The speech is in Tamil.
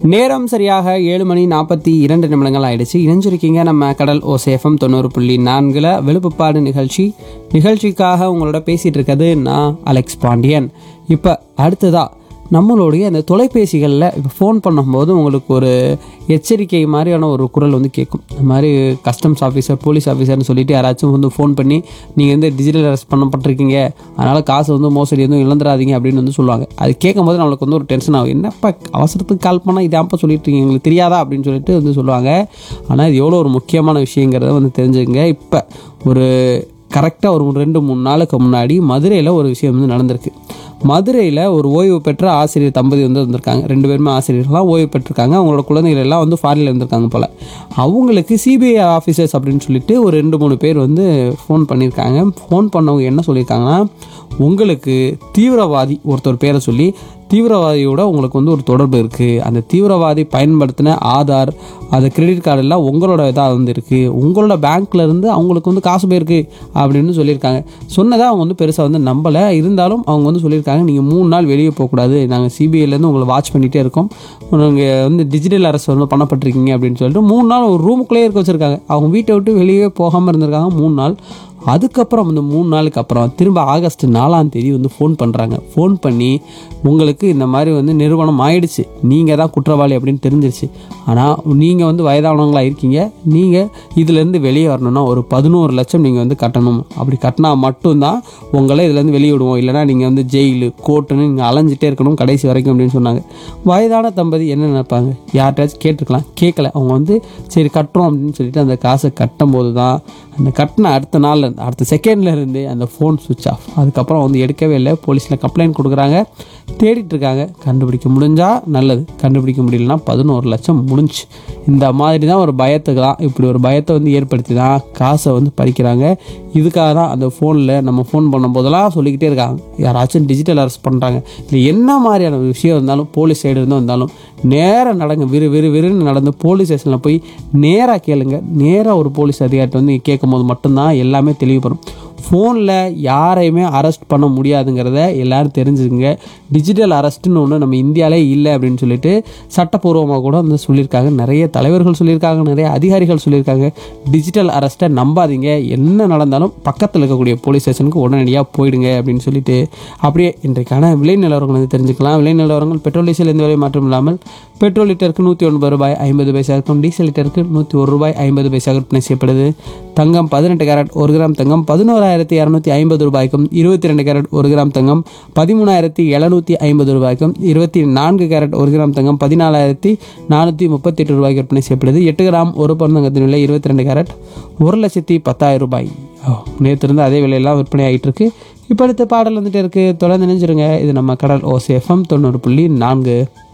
நேரம் சரியாக ஏழு மணி நாற்பத்தி இரண்டு நிமிடங்கள் ஆயிடுச்சு இணைஞ்சிருக்கீங்க நம்ம கடல் ஓசேஃபம் தொண்ணூறு புள்ளி நான்கில் வெளுப்புப்பாடு நிகழ்ச்சி நிகழ்ச்சிக்காக உங்களோட பேசிகிட்டு இருக்கிறது நான் அலெக்ஸ் பாண்டியன் இப்போ அடுத்ததா நம்மளுடைய அந்த தொலைபேசிகளில் இப்போ ஃபோன் பண்ணும்போது உங்களுக்கு ஒரு எச்சரிக்கை மாதிரியான ஒரு குரல் வந்து கேட்கும் இந்த மாதிரி கஸ்டம்ஸ் ஆஃபீஸர் போலீஸ் ஆஃபீஸர்னு சொல்லிட்டு யாராச்சும் வந்து ஃபோன் பண்ணி நீங்கள் வந்து டிஜிட்டல் அரெஸ்ட் பண்ணப்பட்டிருக்கீங்க அதனால் காசு வந்து மோசடி எதுவும் இழந்துடாதீங்க அப்படின்னு வந்து சொல்லுவாங்க அது கேட்கும்போது நம்மளுக்கு வந்து ஒரு டென்ஷன் ஆகும் என்னப்பா அவசரத்துக்கு கால் பண்ணால் இதாப்பா சொல்லிட்டு இருக்கீங்க எங்களுக்கு தெரியாதா அப்படின்னு சொல்லிட்டு வந்து சொல்லுவாங்க ஆனால் இது எவ்வளோ ஒரு முக்கியமான விஷயங்கிறத வந்து தெரிஞ்சுக்கங்க இப்போ ஒரு கரெக்டாக ஒரு ரெண்டு மூணு நாளுக்கு முன்னாடி மதுரையில் ஒரு விஷயம் வந்து நடந்திருக்கு மதுரையில் ஒரு ஓய்வு பெற்ற ஆசிரியர் தம்பதி வந்து வந்திருக்காங்க ரெண்டு பேருமே ஆசிரியர்கள்லாம் ஓய்வு பெற்றிருக்காங்க அவங்களோட குழந்தைகள் எல்லாம் வந்து ஃபாரினில் இருந்திருக்காங்க போல் அவங்களுக்கு சிபிஐ ஆஃபீஸர்ஸ் அப்படின்னு சொல்லிட்டு ஒரு ரெண்டு மூணு பேர் வந்து ஃபோன் பண்ணியிருக்காங்க ஃபோன் பண்ணவங்க என்ன சொல்லியிருக்காங்கன்னா உங்களுக்கு தீவிரவாதி ஒருத்தர் பேரை சொல்லி தீவிரவாதியோட உங்களுக்கு வந்து ஒரு தொடர்பு இருக்குது அந்த தீவிரவாதி பயன்படுத்தின ஆதார் அது கிரெடிட் கார்டு எல்லாம் உங்களோட இதாக வந்து இருக்குது உங்களோட பேங்க்ல இருந்து அவங்களுக்கு வந்து காசு போயிருக்கு அப்படின்னு சொல்லியிருக்காங்க சொன்னதை அவங்க வந்து பெருசாக வந்து நம்பலை இருந்தாலும் அவங்க வந்து சொல்லியிருக்காங்க நீங்கள் மூணு நாள் வெளியே போகக்கூடாது நாங்கள் சிபிஐலேருந்து உங்களை வாட்ச் பண்ணிகிட்டே இருக்கோம் நீங்கள் வந்து டிஜிட்டல் அரெஸ்ட் வந்து பண்ணப்பட்டிருக்கீங்க அப்படின்னு சொல்லிட்டு மூணு நாள் ஒரு ரூமுக்குள்ளேயே இருக்க வச்சுருக்காங்க அவங்க வீட்டை விட்டு வெளியே போகாமல் இருந்திருக்காங்க மூணு நாள் அதுக்கப்புறம் அந்த மூணு நாளுக்கு அப்புறம் திரும்ப ஆகஸ்ட் நாலாம் தேதி வந்து ஃபோன் பண்ணுறாங்க ஃபோன் பண்ணி உங்களுக்கு இந்த மாதிரி வந்து நிறுவனம் ஆயிடுச்சு நீங்கள் தான் குற்றவாளி அப்படின்னு தெரிஞ்சிருச்சு ஆனால் நீங்கள் வந்து வயதானவங்களாக இருக்கீங்க நீங்கள் இதுலேருந்து வெளியே வரணும்னா ஒரு பதினோரு லட்சம் நீங்கள் வந்து கட்டணும் அப்படி கட்டினா மட்டும்தான் உங்களை இதுலேருந்து வெளியே விடுவோம் இல்லைனா நீங்கள் வந்து ஜெயிலு கோர்ட்டுன்னு நீங்கள் அலைஞ்சிட்டே இருக்கணும் கடைசி வரைக்கும் அப்படின்னு சொன்னாங்க வயதான தம்பதி என்ன நினைப்பாங்க யார்கிட்டயாச்சும் கேட்டிருக்கலாம் கேட்கல அவங்க வந்து சரி கட்டுறோம் அப்படின்னு சொல்லிட்டு அந்த காசை கட்டும்போது தான் அந்த கட்டின அடுத்த நாள்ல இருந்து அடுத்த செகண்ட்ல இருந்து அந்த ஃபோன் சுவிட்ச் ஆஃப் அதுக்கப்புறம் வந்து எடுக்கவே இல்லை போலீஸில் கம்ப்ளைண்ட் கொடுக்குறாங்க தேடிட்டு இருக்காங்க கண்டுபிடிக்க முடிஞ்சா நல்லது கண்டுபிடிக்க முடியலன்னா பதினோரு லட்சம் முடிஞ்சு இந்த மாதிரி தான் ஒரு பயத்துக்கு தான் இப்படி ஒரு பயத்தை வந்து ஏற்படுத்தி தான் காசை வந்து பறிக்கிறாங்க இதுக்காக தான் அந்த ஃபோனில் நம்ம ஃபோன் பண்ணும்போதெல்லாம் சொல்லிக்கிட்டே இருக்காங்க யாராச்சும் டிஜிட்டல் அரெஸ்ட் பண்ணுறாங்க இல்லை என்ன மாதிரியான விஷயம் இருந்தாலும் போலீஸ் சைடு இருந்து வந்தாலும் நேராக நடங்க விறு விறு விறுன்னு நடந்து போலீஸ் ஸ்டேஷனில் போய் நேராக கேளுங்க நேராக ஒரு போலீஸ் அதிகாரிட்ட வந்து கேட்கும் போது மட்டும்தான் எல்லாமே தெளிவுபடும் ஃபோனில் யாரையுமே அரெஸ்ட் பண்ண முடியாதுங்கிறத எல்லாரும் தெரிஞ்சுக்குங்க டிஜிட்டல் அரெஸ்ட்டுன்னு ஒன்று நம்ம இந்தியாவிலே இல்லை அப்படின்னு சொல்லிட்டு சட்டப்பூர்வமாக கூட வந்து சொல்லியிருக்காங்க நிறைய தலைவர்கள் சொல்லியிருக்காங்க நிறைய அதிகாரிகள் சொல்லியிருக்காங்க டிஜிட்டல் அரெஸ்ட்டை நம்பாதீங்க என்ன நடந்தாலும் பக்கத்தில் இருக்கக்கூடிய போலீஸ் ஸ்டேஷனுக்கு உடனடியாக போயிடுங்க அப்படின்னு சொல்லிட்டு அப்படியே இன்றைக்கான விலை நிலவரங்கள் வந்து தெரிஞ்சுக்கலாம் விலை நிலவரங்கள் பெட்ரோல் டீசல் எந்த விலை மாற்றம் இல்லாமல் பெட்ரோல் லிட்டருக்கு நூற்றி ஒன்பது ரூபாய் ஐம்பது பைசாவுக்கும் டீசல் லிட்டருக்கு நூற்றி ஒரு ரூபாய் ஐம்பது பைசாக விற்பனை செய்யப்படுது தங்கம் பதினெட்டு கேரட் ஒரு கிராம் தங்கம் பதினோராயிரத்தி இரநூத்தி ஐம்பது ரூபாய்க்கும் இருபத்தி ரெண்டு கேரட் ஒரு கிராம் தங்கம் பதிமூணாயிரத்தி எழுநூற்றி ஐம்பது ரூபாய்க்கும் இருபத்தி நான்கு கேரட் ஒரு கிராம் தங்கம் பதினாலாயிரத்தி நானூற்றி முப்பத்தெட்டு ரூபாய்க்கு விற்பனை செய்யப்படுது எட்டு கிராம் ஒரு பவுன் தங்கத்தின் விலை இருபத்தி ரெண்டு கேரட் ஒரு லட்சத்தி பத்தாயிரம் ரூபாய் நேற்று இருந்து அதே விலையெல்லாம் விற்பனை ஆகிட்டு இருக்கு இப்போ அடுத்த பாடல் வந்துட்டு இருக்கு தொடர்ந்து நினைச்சிருங்க இது நம்ம கடல் ஓசேஃபம் தொண்ணூறு புள்ளி நான்கு